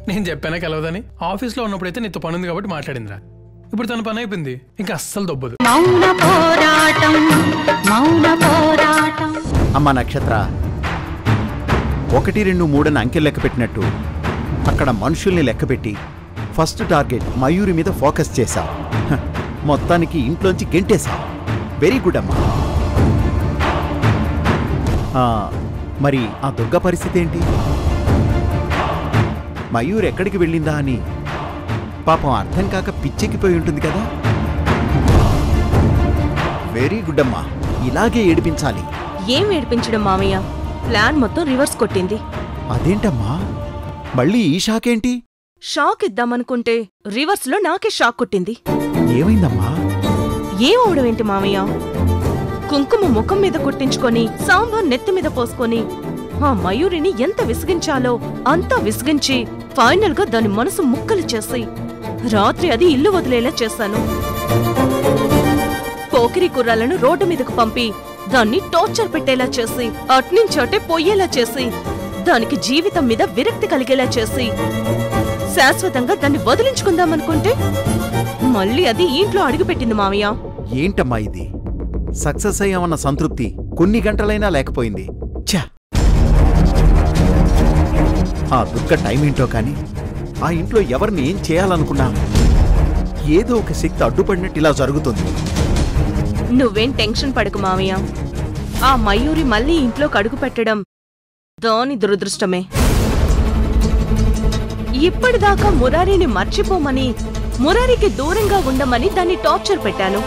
నేను చెప్పానా కలవదని ఆఫీస్లో ఉన్నప్పుడైతే నీతో పని ఉంది కాబట్టి మాట్లాడిందిరా ఇప్పుడు తన పని అయిపోయింది ఇంకా అస్సలు దొబ్బదు మౌన పోరాటం మౌన పోరాటం అమ్మ నక్షత్ర ఒకటి రెండు మూడని అంకెలు లెక్క పెట్టినట్టు అక్కడ మనుషుల్ని లెక్కపెట్టి ఫస్ట్ టార్గెట్ మయూరి మీద ఫోకస్ చేశావు హ, మొత్తానికి ఇంట్లోంచి గెంటేశావు వెరీ గుడ్ అమ్మా ఆ, మరి ఆ దుర్గ పరిస్థితి ఏంటి మయూర్ ఎక్కడికి వెళ్ళిందా అని పాపం అర్థం కాక పిచ్చెక్కిపోయి ఉంటుంది కదా వెరీ గుడ్ అమ్మా ఇలాగే ఏడిపించాలి ఏం ఏడిపించడం మామయ్య ప్లాన్ మొత్తం రివర్స్ కొట్టింది అదేంటమ్మా మళ్ళీ ఈ షాక్ ఏంటి షాక్ ఇద్దామనుకుంటే రివర్స్ లో నాకే షాక్ కొట్టింది ఏమైందమ్మా ఏం అవడమేంటి మామయ్య కుంకుమ ముఖం మీద కొట్టించుకొని సాంబార్ నెత్తి మీద పోసుకొని ఆ మయూరిని ఎంత విసిగించాలో అంతా విసిగించి ఫైనల్ గా దాని మనసు ముక్కలు చేసి రాత్రి అది ఇల్లు వదిలేలా చేశాను పోకిరి కుర్రాలను రోడ్డు మీదకు పంపి దాన్ని టార్చర్ పెట్టేలా చేసి అట్నుంచోటే పొయ్యేలా చేసి దానికి జీవితం మీద విరక్తి కలిగేలా చేసి శాశ్వతంగా దాన్ని వదిలించుకుందామనుకుంటే మళ్ళీ అది ఇంట్లో అడుగుపెట్టింది మావయ్య ఏంటమ్మా ఇది సక్సెస్ అయ్యామన్న సంతృప్తి కొన్ని గంటలైనా లేకపోయింది ఛా ఆ దుర్గ టైం ఏంటో కానీ ఆ ఇంట్లో ఎవరిని ఏం చేయాలనుకున్నా ఏదో ఒక శక్తి అడ్డుపడినట్టు ఇలా జరుగుతుంది నువ్వేం టెన్షన్ పడకు మావయ్య ఆ మయూరి మళ్ళీ ఇంట్లోకి అడుగు పెట్టడం దాని దురదృష్టమే ఇప్పటిదాకా మురారిని మర్చిపోమని మురారికి దూరంగా ఉండమని దాన్ని టార్చర్ పెట్టాను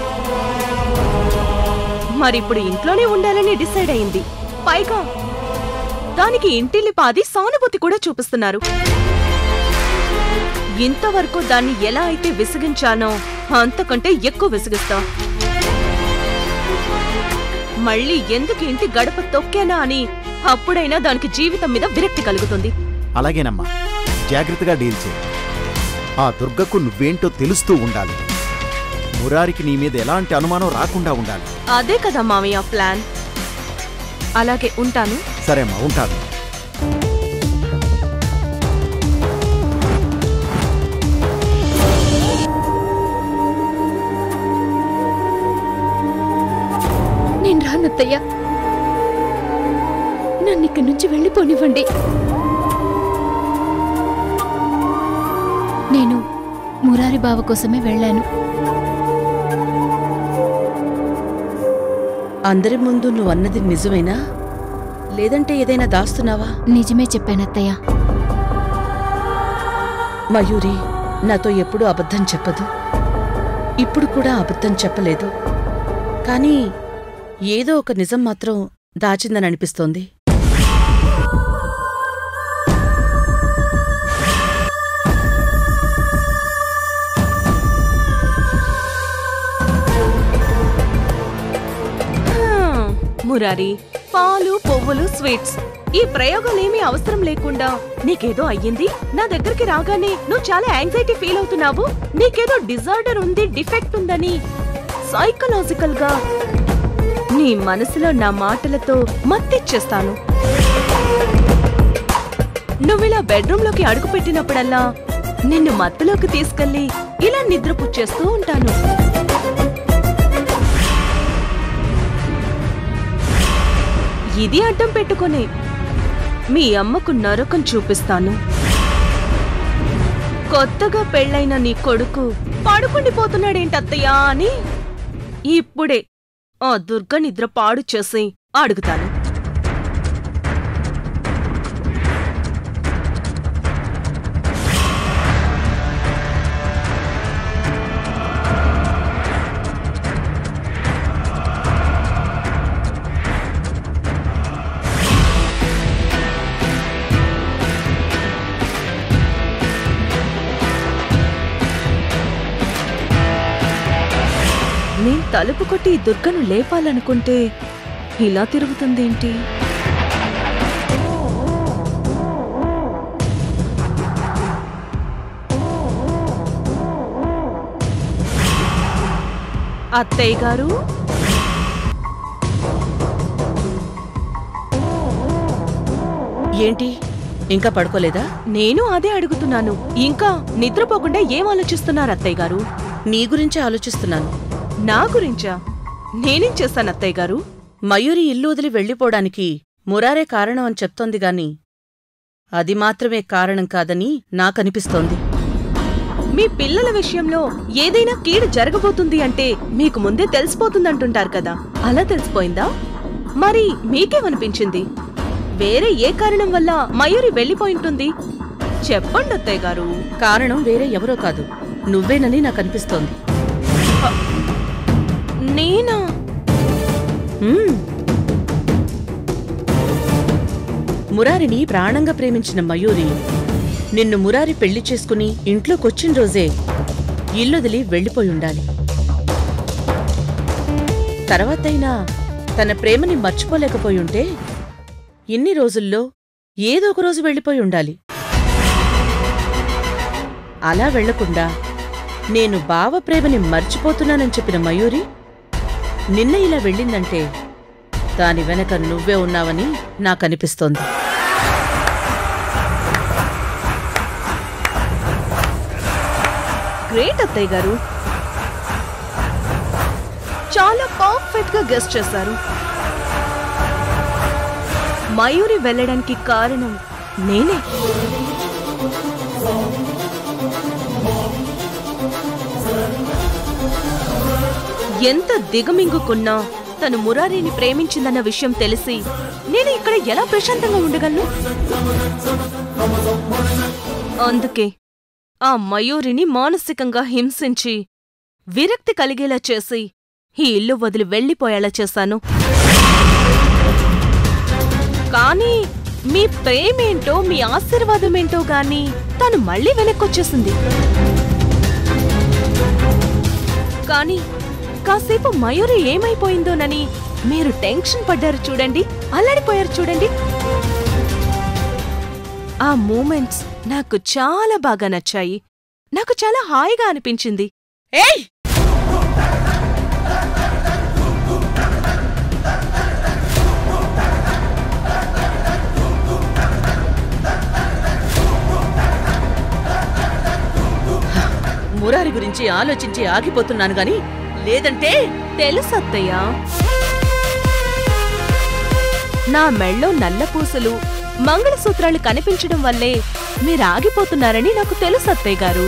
మరిప్పుడు ఇంట్లోనే ఉండాలని డిసైడ్ అయింది పైగా దానికి ఇంటిల్లిపాది సానుభూతి కూడా చూపిస్తున్నారు ఇంతవరకు దాన్ని ఎలా అయితే విసిగించానో అంతకంటే ఎక్కువ విసిగిస్తా మళ్ళీ ఎందుకు ఇంటి గడప తొక్కానా అని అప్పుడైనా దానికి జీవితం మీద విరక్తి కలుగుతుంది అలాగేనమ్మా జాగ్రత్తగా డీల్ చేయి ఆ దుర్గకు నువ్వేంటో తెలుస్తూ ఉండాలి మురారికి నీ మీద ఎలాంటి అనుమానం రాకుండా ఉండాలి అదే కదా మామయ్య ప్లాన్ అలాగే ఉంటాను సరే అమ్మా ఉంటాను నేను రానత్తయ్యా నన్ను ఇక్కడి నుంచి వెళ్ళిపోనివ్వండి నేను మురారి బావ కోసమే వెళ్ళాను అందరి ముందు నువ్వు అన్నది నిజమేనా లేదంటే ఏదైనా దాస్తున్నావా నిజమే చెప్పానత్తయ్యా మయూరి నాతో ఎప్పుడూ అబద్ధం చెప్పదు ఇప్పుడు కూడా అబద్ధం చెప్పలేదు కానీ ఏదో ఒక నిజం మాత్రం దాచిందని అనిపిస్తోంది హా, మురారి పాలు పువ్వులు స్వీట్స్ ఈ ప్రయోగాలేమీ అవసరం లేకుండా నీకేదో అయ్యింది నా దగ్గరికి రాగానే నువ్వు చాలా యాంగ్జైటీ ఫీల్ అవుతున్నావు నీకేదో డిజార్డర్ ఉంది డిఫెక్ట్ ఉందని సైకలాజికల్ గా నీ మనసులో నా మాటలతో మత్తిచ్చేస్తాను నువ్విలా బెడ్రూమ్ లోకి అడుగు పెట్టినప్పుడల్లా నిన్ను మత్తులోకి తీసుకెళ్లి ఇలా నిద్రపుచ్చేస్తూ ఉంటాను ఇది అడ్డం పెట్టుకుని మీ అమ్మకు నరకం చూపిస్తాను కొత్తగా పెళ్ళైన నీ కొడుకు పడుకుండిపోతున్నాడేంటి అత్తయ్యా అని ఇప్పుడే ఆ దుర్గ నిద్ర పాడు చేసి అడుగుతాను నేను తలుపు కొట్టి ఈ దుర్గను లేపాలనుకుంటే ఇలా తిరుగుతుందేంటి అత్తయ్య గారు ఏంటి ఇంకా పడుకోలేదా నేను అదే అడుగుతున్నాను ఇంకా నిద్రపోకుండా ఏం ఆలోచిస్తున్నారు అత్తయ్య గారు నీ గురించే ఆలోచిస్తున్నాను నా గురించా నేనేం చేస్తాను అత్తయ్య గారు మయూరి ఇల్లు వదిలి వెళ్ళిపోవడానికి మురారే కారణం అని చెప్తోంది గాని అది మాత్రమే కారణం కాదని నాకనిపిస్తోంది మీ పిల్లల విషయంలో ఏదైనా కీడు జరగబోతుంది అంటే మీకు ముందే తెలిసిపోతుందంటుంటారు కదా అలా తెలిసిపోయిందా మరి మీకేమనిపించింది వేరే ఏ కారణం వల్ల మయూరి వెళ్ళిపోయింటుంది చెప్పండి అత్తయ్య గారు కారణం వేరే ఎవరో కాదు నువ్వేనని నాకనిపిస్తోంది నేనా హ్మ్. మురారిని ప్రాణంగా ప్రేమించిన మయూరి నిన్ను మురారి పెళ్లి చేసుకుని ఇంట్లోకొచ్చిన రోజే ఇల్లొదిలి వెళ్ళిపోయి ఉండాలి తర్వాతైనా తన ప్రేమని మర్చిపోలేకపోయి ఉంటే ఇన్ని రోజుల్లో ఏదో ఒక రోజు వెళ్ళిపోయి ఉండాలి అలా వెళ్లకుండా నేను బావ ప్రేమని మర్చిపోతున్నానని చెప్పిన మయూరి నిన్న ఇలా వెళ్ళిందంటే దాని వెనక నువ్వే ఉన్నావని నాకనిపిస్తోంది గ్రేట్ అత్తయ్య గారు చాలా పర్ఫెక్ట్ గా గెస్ట్ చేశారు మయూరి వెళ్ళడానికి కారణం నేనే ఎంత దిగమింగుకున్నా తను మురారిని ప్రేమించిందన్న విషయం తెలిసి నేను ఇక్కడ ఎలా ప్రశాంతంగా ఉండగలను అందుకే ఆ మయూరిని మానసికంగా హింసించి విరక్తి కలిగేలా చేసి ఈ ఇల్లు వదిలి వెళ్ళిపోయేలా చేశాను కానీ మీ ప్రేమేంటో మీ ఆశీర్వాదమేంటో గాని తను మళ్ళీ వెనక్కొచ్చేసింది కానీ కాసేపు మయూరి ఏమైపోయిందోనని మీరు టెన్షన్ పడ్డారు చూడండి అల్లడిపోయారు చూడండి ఆ మూమెంట్స్ నాకు చాలా బాగా నచ్చాయి నాకు చాలా హాయిగా అనిపించింది ఏయ్ మురారి గురించి ఆలోచించి ఆగిపోతున్నాను గాని లేదంటే తెలుసు అత్తయ్య నా మెళ్ళో నల్ల పూసలు మంగళసూత్రాలు కనిపించడం వల్లే మీరు ఆగిపోతున్నారని నాకు తెలుసు అత్తయ్య గారు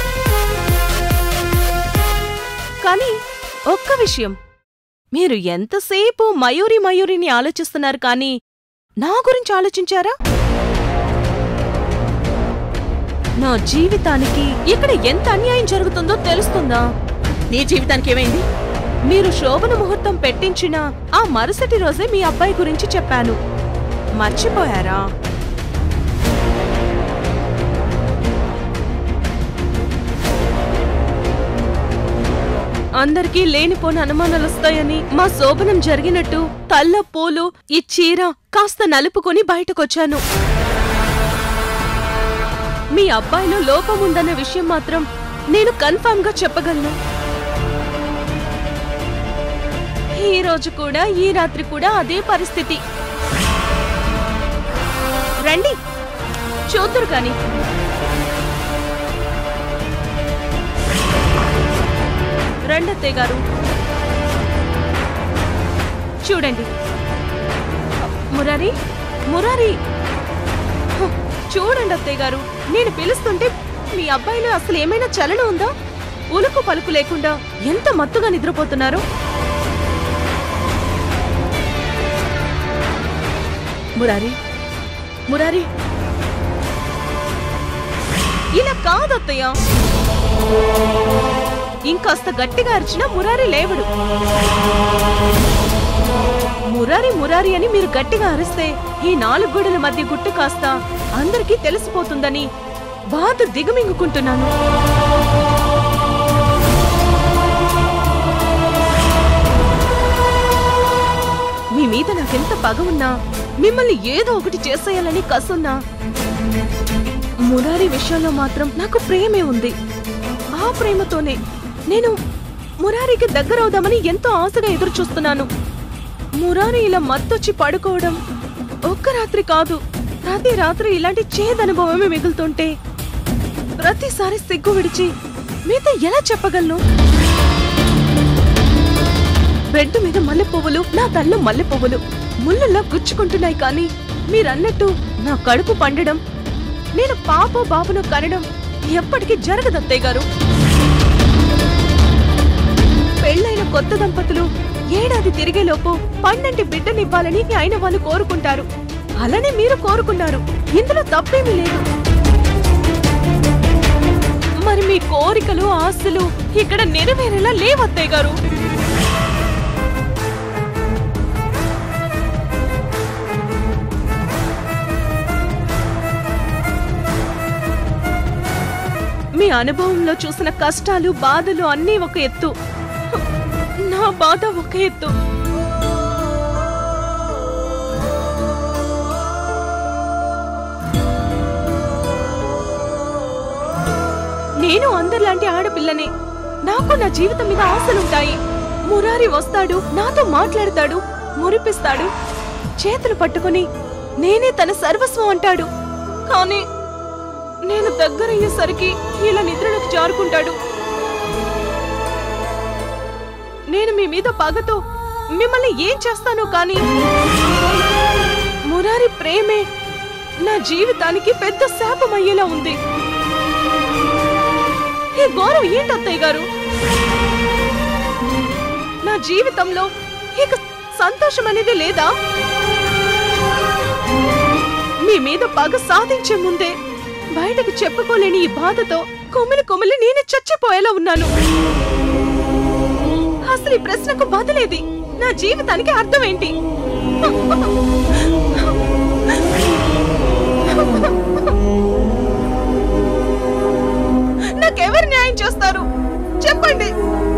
కానీ ఒక్క విషయం మీరు ఎంతసేపు మయూరి మయూరిని ఆలోచిస్తున్నారు కానీ నా గురించి ఆలోచించారా నా జీవితానికి ఇక్కడ ఎంత అన్యాయం జరుగుతుందో తెలుస్తుందా నీ జీవితానికి ఏమైంది మీరు శోభన ముహూర్తం పెట్టించిన ఆ మరుసటి రోజే మీ అబ్బాయి గురించి చెప్పాను మర్చిపోయారా అందరికీ లేనిపోని అనుమానాలు వస్తాయని మా శోభనం జరిగినట్టు తల్ల పూలు ఈ చీర కాస్త నలుపుకొని బయటకొచ్చాను మీ అబ్బాయిలో లోపం ఉందన్న విషయం మాత్రం నేను కన్ఫర్మ్ గా చెప్పగలను ఈ రోజు కూడా ఈ రాత్రి కూడా అదే పరిస్థితి రండి చూద్దురు కాని రండత్తయ్య గారు చూడండి మురారి మురారి హ, చూడండి అత్తయ్య గారు నేను పిలుస్తుంటే మీ అబ్బాయిలో అసలు ఏమైనా చలనం ఉందా ఉలుకు పలుకు లేకుండా ఎంత మత్తుగా నిద్రపోతున్నారు మురారి మురారి ఇలా కాదత్తయ్య ఇంకాస్త గట్టిగా అరిచినా మురారి లేవడు మురారి మురారి అని మీరు గట్టిగా అరిస్తే ఈ నాలుగు గోడల మధ్య గుట్టు కాస్త అందరికీ తెలిసిపోతుందని బాధ దిగమింగుకుంటున్నాను మీ మీద నాకెంత పగ ఉన్నా మిమ్మల్ని ఏదో ఒకటి చేసేయాలని కసున్నా మురారి విషయంలో మాత్రం నాకు ప్రేమే ఉంది ఆ ప్రేమతోనే నేను మురారికి దగ్గరవుదామని ఎంతో ఆశగా ఎదురు చూస్తున్నాను మురారి ఇలా మత్తొచ్చి పడుకోవడం ఒక్క రాత్రి కాదు ప్రతి రాత్రి ఇలాంటి చేదనుభవమే మిగులుతుంటే ప్రతిసారి సిగ్గు విడిచి మీతో ఎలా చెప్పగలను బెడ్ మీద మల్లె పువ్వులు నా తల్లో మల్లె పువ్వులు ముళ్ళులా గుచ్చుకుంటున్నాయి కానీ మీరన్నట్టు నా కడుపు పండడం నేను పాపో బాబును కనడం ఎప్పటికీ జరగదు అత్తయ్య గారు పెళ్ళైన కొత్త దంపతులు ఏడాది తిరిగేలోపు పండంటి బిడ్డనివ్వాలని ఆయన వాళ్ళు కోరుకుంటారు అలానే మీరు కోరుకున్నారు ఇందులో తప్పేమీ లేదు మరి మీ కోరికలు ఆశలు ఇక్కడ నెరవేరేలా లేవత్తయ్య గారు మీ అనుభవంలో చూసిన కష్టాలు బాధలు అన్నీ ఒక ఎత్తు నా బాధ ఒక ఎత్తు నేను అందరిలాంటి ఆడపిల్లనే నాకు నా జీవితం మీద ఆశలుంటాయి మురారి వస్తాడు నాతో మాట్లాడతాడు మురిపిస్తాడు చేతులు పట్టుకుని నేనే తన సర్వస్వం అంటాడు కానీ నేను దగ్గరయ్యేసరికి ఇలా నిద్రలోకి జారుకుంటాడు నేను మీ మీద పగతో మిమ్మల్ని ఏం చేస్తానో కానీ మురారి ప్రేమే నా జీవితానికి పెద్ద శాపమయ్యేలా ఉంది ఈ ఘోరం ఏంటి అత్తయ్య గారు నా జీవితంలో ఇక సంతోషం అనేది లేదా మీ మీద పగ సాధించే ముందే బయటకు చెప్పుకోలేని ఈ బాధతో కొమ్మిలి కొమ్మిలి నేనే చచ్చిపోయేలా ఉన్నాను అసలు ఈ ప్రశ్నకు బదులేది నా జీవితానికి అర్థం ఏంటి నాకెవరు న్యాయం చేస్తారు చెప్పండి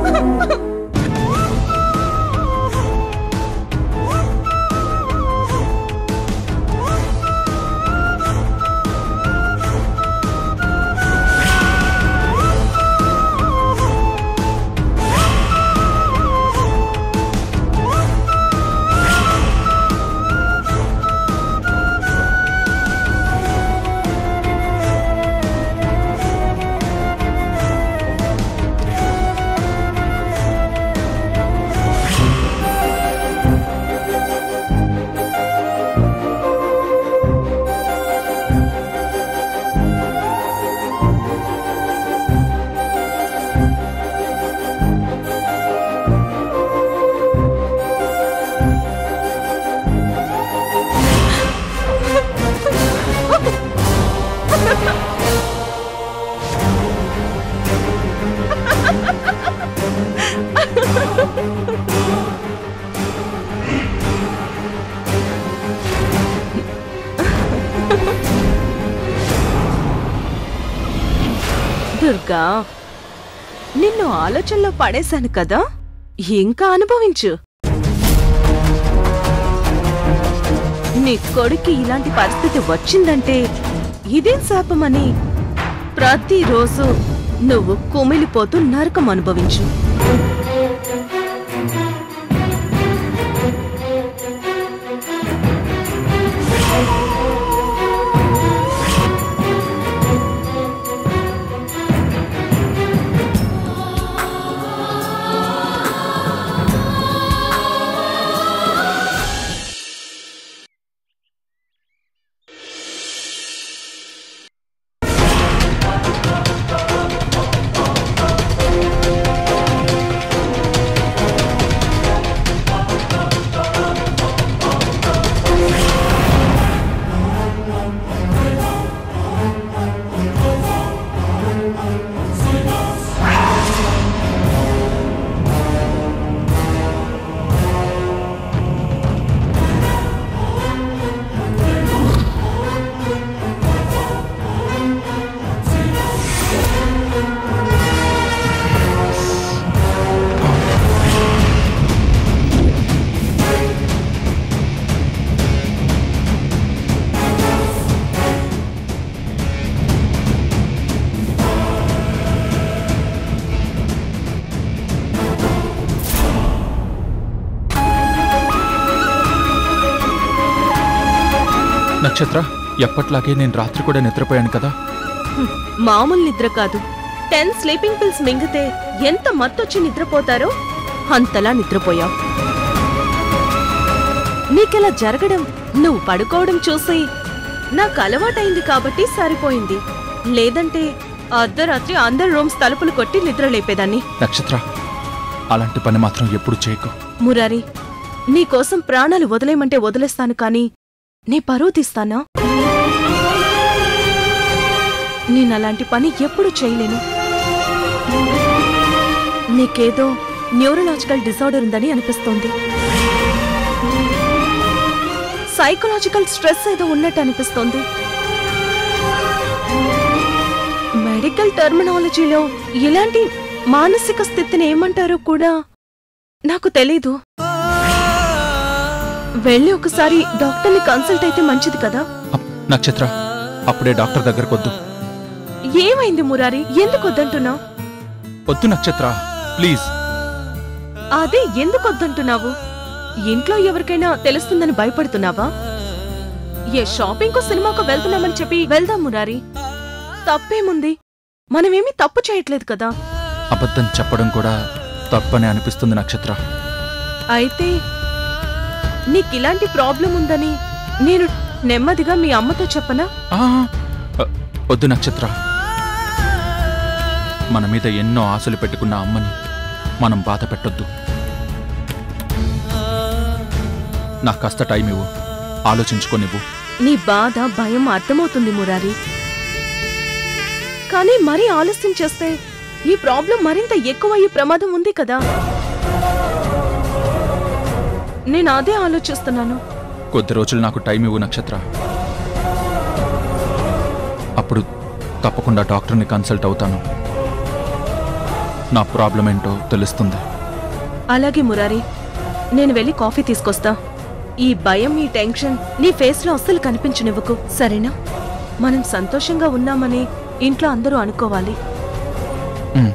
దుర్గా నిన్ను ఆలోచనలో పడేశాను కదా ఇంకా అనుభవించు నీ కొడుక్కి ఇలాంటి పరిస్థితి వచ్చిందంటే ఇదేం శాపమని ప్రతిరోజు నువ్వు కుమిలిపోతూ నరకం అనుభవించు నక్షత్ర ఎప్పట్లాగే నేను రాత్రి కూడా నిద్రపోయాను కదా హ్మ్, మామూలు నిద్ర కాదు టెన్ స్లీపింగ్ పిల్స్ మింగితే ఎంత మత్తొచ్చి నిద్రపోతారో అంతలా నిద్రపోయావు నీకిలా జరగడం నువ్వు పడుకోవడం చూసి నాకు అలవాటైంది కాబట్టి సరిపోయింది లేదంటే అర్ధరాత్రి అందరి రూమ్స్ తలుపులు కొట్టి నిద్ర లేపేదాన్ని నక్షత్ర అలాంటి పని మాత్రం ఎప్పుడు చేయకు మురారి నీకోసం ప్రాణాలు వదిలేయమంటే వదిలేస్తాను కాని నీ పరువు తీస్తానా నేనలాంటి పని ఎప్పుడు చేయలేను నీకేదో న్యూరలాజికల్ డిసార్డర్ ఉందని అనిపిస్తోంది సైకలాజికల్ స్ట్రెస్ ఏదో ఉన్నట్టు అనిపిస్తోంది మెడికల్ టర్మినాలజీలో ఇలాంటి మానసిక స్థితిని ఏమంటారో కూడా నాకు తెలీదు వెళ్ళి ఒకసారి డాక్టర్ని కన్సల్ట్ అయితే మంచిది కదా అప్, నక్షత్ర అప్పుడే డాక్టర్ దగ్గరకు వద్దు ఏమైంది మురారి ఎందుకు వద్దంటున్నావు వద్దు నక్షత్ర ప్లీజ్ అదే ఎందుకు వద్దంటున్నావు ఇంట్లో ఎవరికైనా తెలుస్తుందని భయపడుతున్నావా ఏ షాపింగ్ సినిమాకు వెళ్తున్నామని చెప్పి వెళ్దాం మురారి తప్పేముంది మనమేమీ తప్పు చేయట్లేదు కదా అబద్ధం చెప్పడం కూడా తప్పని అనిపిస్తుంది నక్షత్ర అయితే నీకిలాంటి ప్రాబ్లం ఉందని నేను నెమ్మదిగా మీ అమ్మతో చెప్పనా ఆ, అ, వద్దు నక్షత్ర మన మీద ఎన్నో ఆశలు పెట్టుకున్న అమ్మని మనం బాధ పెట్టొద్దు నాకు కాస్త టైం ఇవ్వు ఆలోచించుకోనివ్వు నీ బాధ భయం అర్థమవుతుంది మురారి కానీ మరీ ఆలస్యం చేస్తే ఈ ప్రాబ్లం మరింత ఎక్కువయ్యే ప్రమాదం ఉంది కదా నేను అదే ఆలోచిస్తున్నాను కొద్ది రోజులు నాకు టైం ఇవ్వు నక్షత్ర అప్పుడు తప్పకుండా డాక్టర్ని కన్సల్ట్ అవుతాను నా ప్రాబ్లం ఏంటో తెలుస్తుంది అలాగే మురారి నేను వెళ్ళి కాఫీ తీసుకొస్తా ఈ భయం ఈ టెన్షన్ నీ ఫేస్లో అస్సలు కనిపించనివ్వకు సరేనా మనం సంతోషంగా ఉన్నామని ఇంట్లో అందరూ అనుకోవాలి ఉమ్.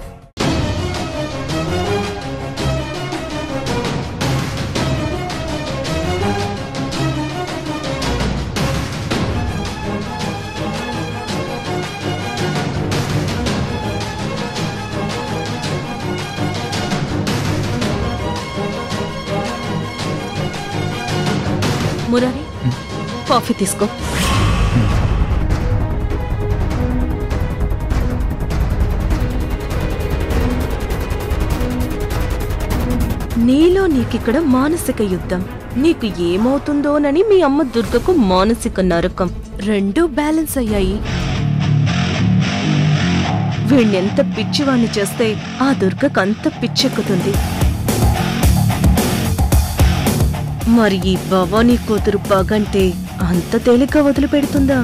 మురారి కాఫీ తీసుకో నీలో నీకిక్కడ మానసిక యుద్ధం నీకు ఏమవుతుందోనని మీ అమ్మ దుర్గకు మానసిక నరకం రెండూ బ్యాలెన్స్ అయ్యాయి వీణ్ణెంత పిచ్చివాణ్ణి చేస్తే ఆ దుర్గకు అంత పిచ్చెక్కుతుంది మరి ఈ భవానీ కూతురు పగంటే అంత తేలిగ్గా వదిలిపెడుతుందా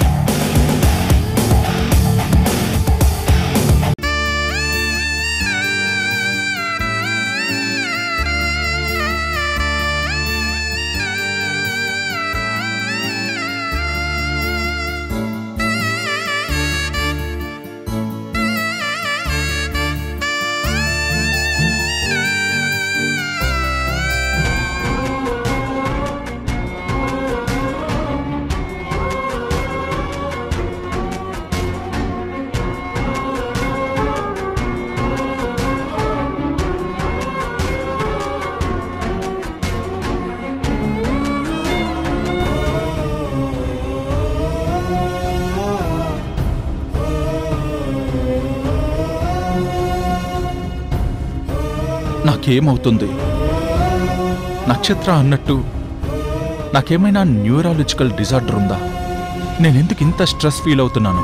నాకేమవుతుంది నక్షత్ర అన్నట్టు నాకేమైనా న్యూరాలజికల్ డిజార్డర్ ఉందా నేనెందుకు ఇంత స్ట్రెస్ ఫీల్ అవుతున్నాను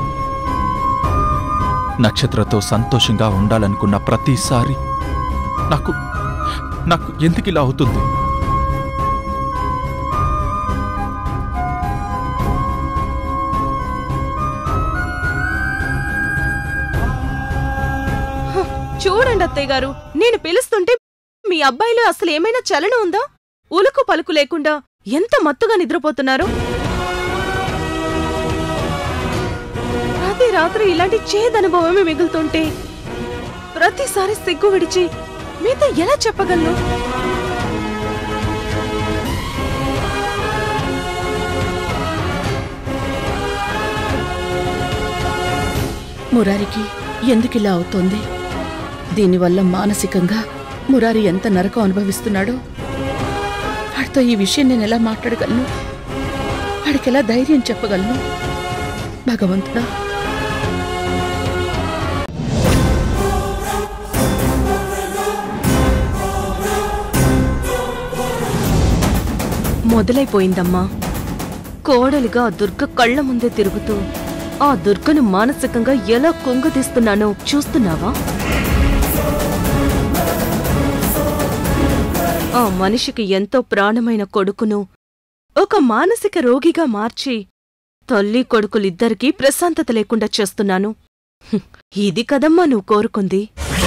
నక్షత్రతో సంతోషంగా ఉండాలనుకున్న ప్రతిసారి నాకు నాకు ఎందుకు ఇలా అవుతుంది చూడండి అత్తయ్య గారు నేను పిలుస్తుంటే మీ అబ్బాయిలో అసలు ఏమైనా చలనం ఉందా ఉలుకు పలుకు లేకుండా ఎంత మత్తుగా నిద్రపోతున్నారు ప్రతి రాత్రి ఇలాంటి చేదనుభవమే మిగులుతుంటే ప్రతిసారి సిగ్గు విడిచి మీతో ఎలా చెప్పగలను మురారికి ఎందుకిలా అవుతోంది దీనివల్ల మానసికంగా మురారి ఎంత నరకం అనుభవిస్తున్నాడో వాడితో ఈ విషయం నేను ఎలా మాట్లాడగలను వాడికి ఎలా ధైర్యం చెప్పగలను భగవంతుడా మొదలైపోయిందమ్మా కోడలిగా ఆ దుర్గ కళ్ళ ముందే తిరుగుతూ ఆ దుర్గను మానసికంగా ఎలా కుంగదీస్తున్నానో చూస్తున్నావా ఆ మనిషికి ఎంతో ప్రాణమైన కొడుకును ఒక మానసిక రోగిగా మార్చి తల్లి కొడుకులిద్దరికీ ప్రశాంతత లేకుండా చేస్తున్నాను హ్మ్, ఇది కదమ్మా నువ్వు కోరుకుంది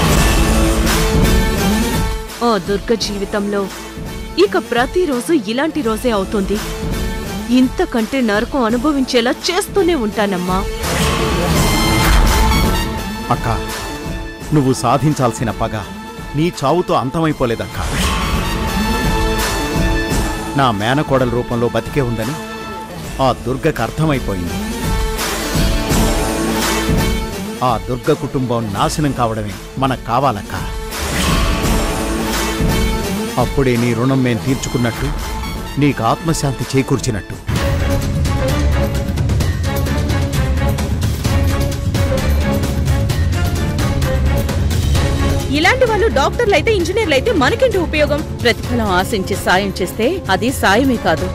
ఆ దుర్గ జీవితంలో ఇక ప్రతిరోజు ఇలాంటి రోజే అవుతుంది ఇంతకంటే నరకం అనుభవించేలా చేస్తూనే ఉంటానమ్మా అక్క నువ్వు సాధించాల్సిన పగ నీ చావుతో అంతమైపోలేదక్క నా మేనకోడల రూపంలో బతికే ఉందని ఆ దుర్గకు అర్థమైపోయింది ఆ దుర్గ కుటుంబం నాశనం కావడమే మనకు కావాలక్క అప్పుడే నీ రుణం మేం తీర్చుకున్నట్టు నీకు ఆత్మశాంతి చేకూర్చినట్టు ఇలాంటి వాళ్ళు డాక్టర్లు అయితే ఇంజనీర్లు అయితే మనకేంటి ఉపయోగం ప్రతిఫలం ఆశించి సాయం చేస్తే అది సాయమే కాదు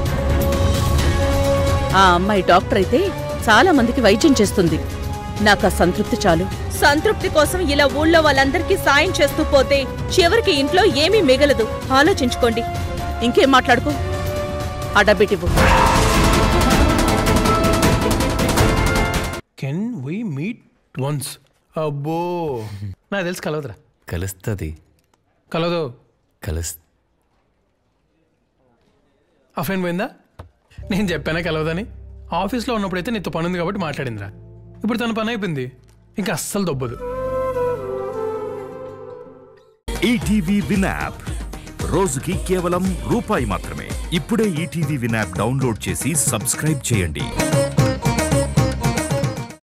ఆ అమ్మాయి డాక్టర్ అయితే చాలా మందికి వైద్యం చేస్తుంది నాకు ఆ సంతృప్తి చాలు సంతృప్తి కోసం ఇలా ఊళ్ళో వాళ్ళందరికీ సాయం చేస్తూ పోతే చివరికి ఇంట్లో ఏమీ మిగలదు ఆలోచించుకోండి ఇంకేం మాట్లాడుకో ఆ డబ్బిటివ్వు కెన్ వీ మీట్ వన్స్ అబ్బో నాకు తెలుసు కలవదురా కలుస్తుంది కలవదు కలుస్ ఆ ఫ్రెండ్ పోయిందా నేను చెప్పానా కలవదని ఆఫీస్లో ఉన్నప్పుడైతే నీతో పని ఉంది కాబట్టి మాట్లాడిందిరా ఇప్పుడు తన పని అయిపోయింది ఇంకా అస్సలు దొబ్బదు ఈటీవీ విన్ యాప్ రోజుకి కేవలం రూపాయి మాత్రమే ఇప్పుడే ఈటీవీ విన్ యాప్ డౌన్లోడ్ చేసి సబ్స్క్రైబ్ చేయండి